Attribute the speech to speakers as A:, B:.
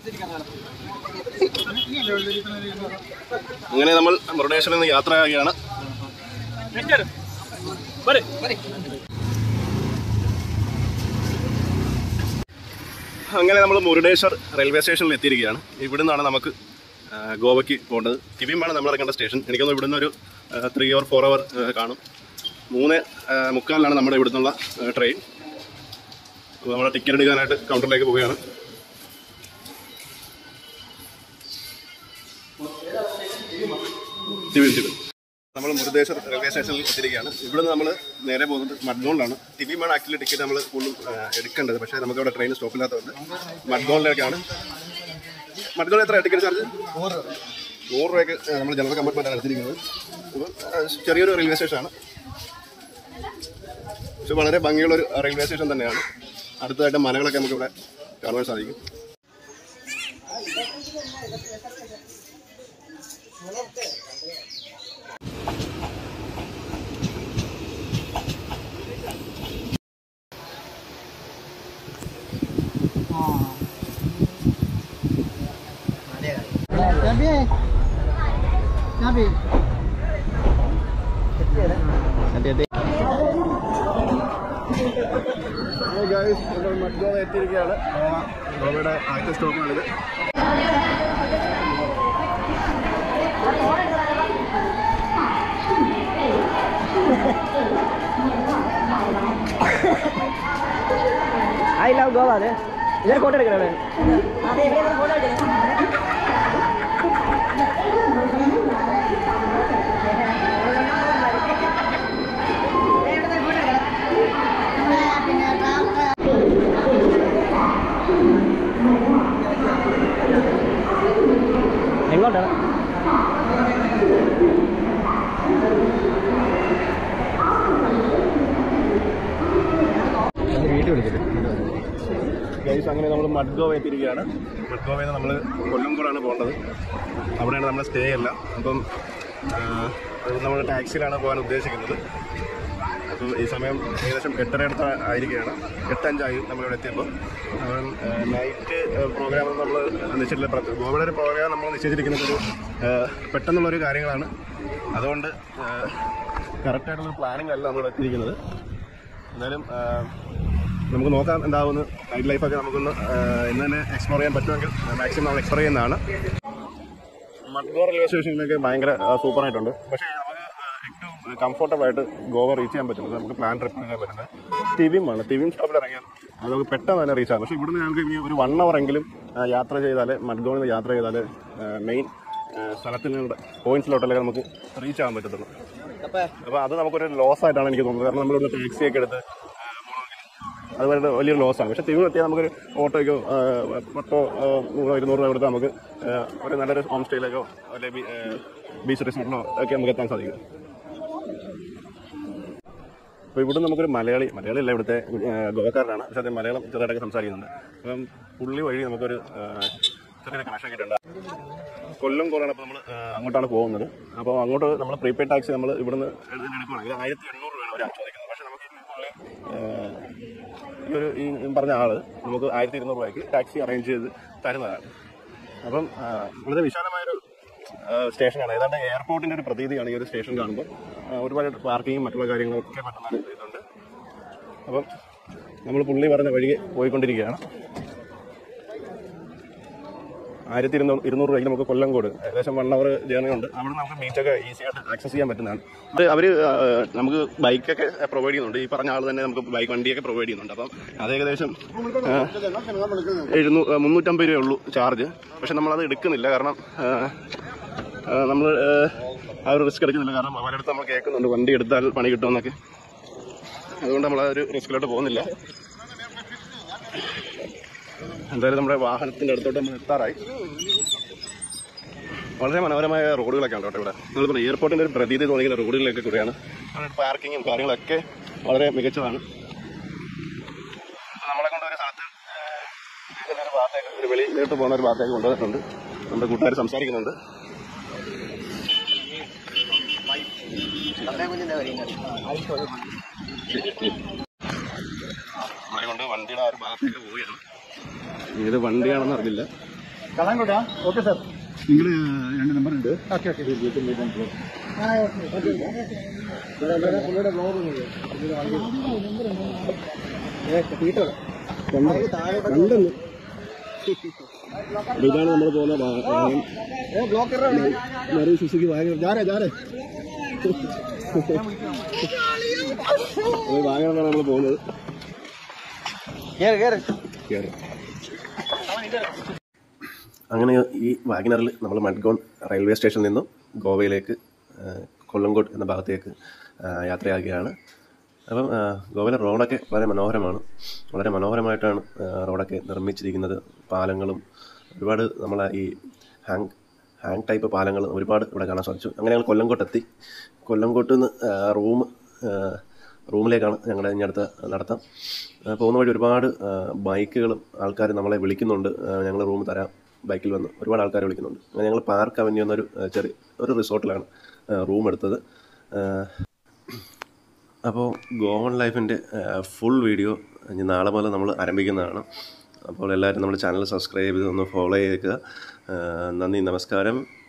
A: അങ്ങനെ നമ്മൾ മുരുടേശ്വരിൽ നിന്ന് യാത്രയാകുകയാണ് അങ്ങനെ നമ്മൾ മുരുടേശ്വർ റെയിൽവേ സ്റ്റേഷനിൽ എത്തിയിരിക്കുകയാണ് ഇവിടെ നിന്നാണ് നമുക്ക് ആ, ഗോവയ്ക്ക് പോകേണ്ടത് കിവിയുമാണ് നമ്മൾ ഇറങ്ങേണ്ട സ്റ്റേഷൻ എനിക്കൊന്ന് ഇവിടുന്ന് ഒരു ത്രീ ഓർ ഫോർ അവർ കാണും മൂന്ന് ആ, മുക്കാലിനാണ് നമ്മുടെ ഇവിടുന്നുള്ള ട്രെയിൻ അപ്പോൾ നമ്മൾ ടിക്കറ്റ് എടുക്കാനായിട്ട് കൗണ്ടറിലേക്ക് പോവുകയാണ് ടിവിൻ ടിവിൻ നമ്മൾ മുരുദേശർ റെയിൽവേ സ്റ്റേഷനിൽ എത്തിയിരിക്കുകയാണ് ഇവിടുന്ന് നമ്മൾ നേരെ പോകുന്നത് മഡ്ഗോണിലാണ് ടിവിമാണ് ആക്ച്വലി ടിക്കറ്റ് നമ്മൾ കൂടുതലും ആ, എടുക്കേണ്ടത് പക്ഷേ നമുക്ക് ഇവിടെ ട്രെയിൻ സ്റ്റോപ്പില്ലാത്തതുകൊണ്ട് മഡ്ഗോണിലേക്കാണ് മഡ്ഗോൺ എത്ര ടിക്കറ്റ് ചാർജ് നൂറ് രൂപയ്ക്ക് നമ്മൾ ജനറൽ കമ്പാർട്ട്മെൻറ്റാണ് എടുത്തിരിക്കുന്നത് അപ്പോൾ ആ, ചെറിയൊരു റെയിൽവേ സ്റ്റേഷനാണ് പക്ഷെ വളരെ ഭംഗിയുള്ള ഒരു റെയിൽവേ സ്റ്റേഷൻ തന്നെയാണ് അടുത്തതായിട്ട് മലകളൊക്കെ നമുക്ക് ഇവിടെ കാണുവാൻ സാധിക്കും മഡ്ഗോവ എത്തിയിരിക്കുകയാണ് ഗോവയുടെ ആദ്യത്തെ സ്റ്റോപ്പാണിത്
B: ഐ ലവ് ഗോവ അതെ ഇതൊരു ഫോട്ടോ എടുക്കണേ എങ്ങോട്ടാണ്
A: വീട്ടിൽ വിളിച്ചിട്ട് ഗൈസ് അങ്ങനെ നമ്മൾ മഡ്ഗോവ എത്തിയിരിക്കുകയാണ് മഡ്ഗോവയിൽ നിന്ന് നമ്മൾ കൊല്ലംകോടാണ് പോകേണ്ടത് അവിടെയാണ് നമ്മുടെ സ്റ്റേ അല്ല അപ്പം നമ്മൾ ടാക്സിയിലാണ് പോകാൻ ഉദ്ദേശിക്കുന്നത് അപ്പം ഈ സമയം ഏകദേശം എട്ടര അടുത്ത് ആയിരിക്കുകയാണ് എട്ടഞ്ചായി നമ്മളിവിടെ എത്തിയപ്പോൾ അപ്പം നൈറ്റ് പ്രോഗ്രാം നമ്മൾ നിശ്ചയിച്ചിട്ടില്ല പ്ര- ഗോവയുടെ ഒരു പ്രോഗ്രാം നമ്മൾ നിശ്ചയിച്ചിരിക്കുന്നത് ഒരു ആ, പെട്ടെന്നുള്ളൊരു കാര്യങ്ങളാണ് അതുകൊണ്ട് കറക്റ്റായിട്ടുള്ള പ്ലാനിങ് അല്ല നമ്മൾ എത്തിയിരിക്കുന്നത് എന്തായാലും ആ, നമുക്ക് നോക്കാം എന്താവുമെന്ന് നൈറ്റ് ലൈഫൊക്കെ നമുക്കൊന്ന് ആ, ഇന്ന് തന്നെ എക്സ്പ്ലോർ ചെയ്യാൻ പറ്റുമെങ്കിൽ മാക്സിമം നമ്മൾ എക്സ്പ്ലോർ ചെയ്യുന്നതാണ് മഡ്ഗോ റെയിൽവേ സ്റ്റേഷനിലൊക്കെ ഭയങ്കര സൂപ്പർ ആയിട്ടുണ്ട് പക്ഷേ നമുക്ക് ആ, ഏറ്റവും കംഫർട്ടബിൾ ആയിട്ട് ഗോവ റീച്ച് ചെയ്യാൻ പറ്റുന്നത് നമുക്ക് പ്ലാൻ ട്രിപ്പ് ചെയ്യാൻ പറ്റുന്നത് ടിവിയുമാണ് ടിവിയും സ്റ്റോപ്പിൽ ഇറങ്ങിയാൽ അത് നമുക്ക് പെട്ടെന്ന് തന്നെ റീച്ച് ആകും പക്ഷേ ഇവിടുന്ന് ഞങ്ങൾക്ക് ഇനി ഒരു വൺ അവർ എങ്കിലും ആ, യാത്ര ചെയ്താൽ മഡ്ഗോണിൽ നിന്ന് യാത്ര ചെയ്താൽ മെയിൻ സ്ഥലത്തിനുള്ള പോയിന്റ്സിലോട്ടല്ലേ നമുക്ക് റീച്ച് ആകാൻ പറ്റത്തുള്ളൂ അപ്പോൾ അത് നമുക്കൊരു ലോസ് ആയിട്ടാണ് എനിക്ക് തോന്നുന്നത് കാരണം നമ്മളിവിടെ ടാക്സി ഒക്കെ എടുത്ത് ആ, പോകണമെങ്കിൽ അത് വളരെ വലിയൊരു ലോസാണ് പക്ഷേ തിരുവനന്തപുരം എത്തിയാൽ നമുക്കൊരു ഓട്ടോയ്ക്കോ ആ, പത്തോ ആ, നൂറോ ഇരുന്നൂറ് രൂപ കൊടുത്താൽ നമുക്ക് ആ, ഒരു നല്ലൊരു ഹോം സ്റ്റേയിലേക്കോ അല്ലെങ്കിൽ ബീച്ച് റിസോർട്ടിലോ ഒക്കെ നമുക്ക് എത്താൻ സാധിക്കും അപ്പോൾ ഇവിടെ നമുക്കൊരു മലയാളി മലയാളി അല്ല ഇവിടുത്തെ ആ, ഗോവക്കാരനാണ് പക്ഷേ അദ്ദേഹം മലയാളം ചെറുതായിട്ടൊക്കെ സംസാരിക്കുന്നുണ്ട് അപ്പം പുള്ളി വഴി നമുക്കൊരു ആ, ചെറിയൊരു കണക്ഷൻ കിട്ടുന്നുണ്ട് കൊല്ലം കോറാണ് അപ്പോൾ നമ്മൾ അങ്ങോട്ടാണ് പോകുന്നത് അപ്പോൾ അങ്ങോട്ട് നമ്മൾ പ്രീപെയ്ഡ് ടാക്സി നമ്മൾ ഇവിടുന്ന് എഴുതി എടുക്കുകയാണെങ്കിൽ ആയിരത്തി എണ്ണൂറ് രൂപയാണ് അവർ ചോദിക്കുന്നത് പക്ഷേ നമുക്ക് ഈ പുള്ളി ആ, ഈ ഒരു ഈ പറഞ്ഞ ആള് നമുക്ക് ആയിരത്തി ഇരുന്നൂറ് രൂപയ്ക്ക് ടാക്സി അറേഞ്ച് ചെയ്ത് തരുന്നതാണ് അപ്പം ആ, വളരെ വിശാലമായൊരു ആ, സ്റ്റേഷനാണ് ഏതാണ്ട് എയർപോർട്ടിന്റെ ഒരു പ്രതീതിയാണ് ഈ ഒരു സ്റ്റേഷൻ കാണുമ്പോൾ ആ, ഒരുപാട് പാർക്കിങ്ങും മറ്റുള്ള കാര്യങ്ങളൊക്കെ പറ്റുന്ന ഒരു ഇതുണ്ട് അപ്പം നമ്മൾ പുള്ളി പറഞ്ഞ വഴിയെ പോയിക്കൊണ്ടിരിക്കുകയാണ് ആയിരത്തി ഇരുന്നൂറ് ഇരുന്നൂറ് രൂപയ്ക്ക് നമുക്ക് കൊല്ലംകോട് ഏകദേശം വൺ അവർ ജേർണി ഉണ്ട് അവിടെ നമുക്ക് ബീച്ചൊക്കെ ഈസി ആയിട്ട് ആക്സസ് ചെയ്യാൻ പറ്റുന്നതാണ് അത് അവർ നമുക്ക് ബൈക്കൊക്കെ പ്രൊവൈഡ് ചെയ്യുന്നുണ്ട് ഈ പറഞ്ഞ ആൾ തന്നെ നമുക്ക് ബൈക്ക് വണ്ടിയൊക്കെ പ്രൊവൈഡ് ചെയ്യുന്നുണ്ട് അപ്പം അത് ഏകദേശം ആ, എഴുന്നൂ ആ, മുന്നൂറ്റമ്പത് രൂപയേ ഉള്ളൂ ചാർജ് പക്ഷെ നമ്മളത് എടുക്കുന്നില്ല കാരണം നമ്മൾ ആ ഒരു റിസ്ക് എടുക്കുന്നില്ല കാരണം പലയിടത്ത് നമ്മൾ കേൾക്കുന്നുണ്ട് വണ്ടി എടുത്താൽ പണി കിട്ടുമെന്നൊക്കെ അതുകൊണ്ട് നമ്മൾ ആ ഒരു റിസ്കിലോട്ട് പോകുന്നില്ല എന്തായാലും നമ്മുടെ വാഹനത്തിന്റെ അടുത്തോട്ട് നമ്മൾ എത്താറായി വളരെ മനോഹരമായ റോഡുകളൊക്കെ ഉണ്ട് കേട്ടോ ഇവിടെ നിങ്ങൾ പറഞ്ഞ എയർപോർട്ടിന്റെ ഒരു പ്രതീതി തോന്നിക്കുന്ന റോഡുകളിലൊക്കെ കൂടെയാണ് പാർക്കിങ്ങും കാര്യങ്ങളൊക്കെ വളരെ മികച്ചതാണ് അപ്പൊ നമ്മളെ കൊണ്ട് ഒരു സ്ഥലത്ത് ഏഹ്, ഇതിന്റെ ഒരു ഭാഗത്തേക്ക് ഒരു വെളിയിലോട്ട് പോകുന്ന ഒരു ഭാഗത്തേക്ക് കൊണ്ടുവന്നിട്ടുണ്ട് നമ്മുടെ കൂട്ടുകാർ സംസാരിക്കുന്നുണ്ട് നമ്മളെ കൊണ്ട് വണ്ടിയുടെ ആ ഒരു ഭാഗത്തേക്ക് പോവുകയാണ് ഏത് വണ്ടിയാണെന്ന് അറിയില്ല
C: കള്ളാങ്കോട്ടാ ഓക്കെ സാർ
D: നിങ്ങൾ രണ്ട് നമ്പർ ഉണ്ട്
C: ഓക്കെ ഓക്കെ
A: കണ്ടെന്ന് അപ്പൊ ഇതാണ് നമ്മൾ പോകുന്ന വാ- വാഹനം മറു സുസുക്കി വാഹനം ജാരേ ജാരേ അപ്പോൾ ഈ വാഹനമാണ് നമ്മൾ പോകുന്നത്
C: കേറ് കേറ്
A: കയറി അങ്ങനെ ഈ വാഗനറിൽ നമ്മൾ മഡ്ഗോൺ റെയിൽവേ സ്റ്റേഷനിൽ നിന്നും ഗോവയിലേക്ക് ആ, കൊല്ലങ്കോട്ട് എന്ന ഭാഗത്തേക്ക് ആ, യാത്രയാകുകയാണ് അപ്പം ആ, ഗോവയിലെ റോഡൊക്കെ വളരെ മനോഹരമാണ് വളരെ മനോഹരമായിട്ടാണ് ആ, റോഡൊക്കെ നിർമ്മിച്ചിരിക്കുന്നത് പാലങ്ങളും ഒരുപാട് നമ്മളെ ഈ ഹാങ് ഹാങ് ടൈപ്പ് പാലങ്ങൾ ഒരുപാട് ഇവിടെ കാണാൻ സാധിച്ചു അങ്ങനെ ഞങ്ങൾ കൊല്ലങ്കോട്ട് എത്തി കൊല്ലങ്കോട്ട് നിന്ന് റൂം റൂമിലേക്കാണ് ഞങ്ങളുടെ ഇനി അടുത്ത നടത്തം ആ, പോകുന്ന വഴി ഒരുപാട് ആ, ബൈക്കുകളും ആൾക്കാർ നമ്മളെ വിളിക്കുന്നുണ്ട് ഞങ്ങൾ റൂം തരാം ബൈക്കിൽ വന്ന് ഒരുപാട് ആൾക്കാർ വിളിക്കുന്നുണ്ട് അങ്ങനെ ഞങ്ങൾ പാർക്ക് അവന്യൂ എന്നൊരു ആ, ചെറിയ ഒരു റിസോർട്ടിലാണ് റൂം എടുത്തത് ആ, അപ്പോൾ ഗോവൺ ലൈഫിൻ്റെ ഫുൾ വീഡിയോ ഇനി നാളെ മുതൽ നമ്മൾ ആരംഭിക്കുന്നതാണ് അപ്പോൾ എല്ലാവരും നമ്മുടെ ചാനൽ സബ്സ്ക്രൈബ് ചെയ്ത് ഒന്ന് ഫോളോ ചെയ്തേക്കുക ആ, നന്ദി നമസ്കാരം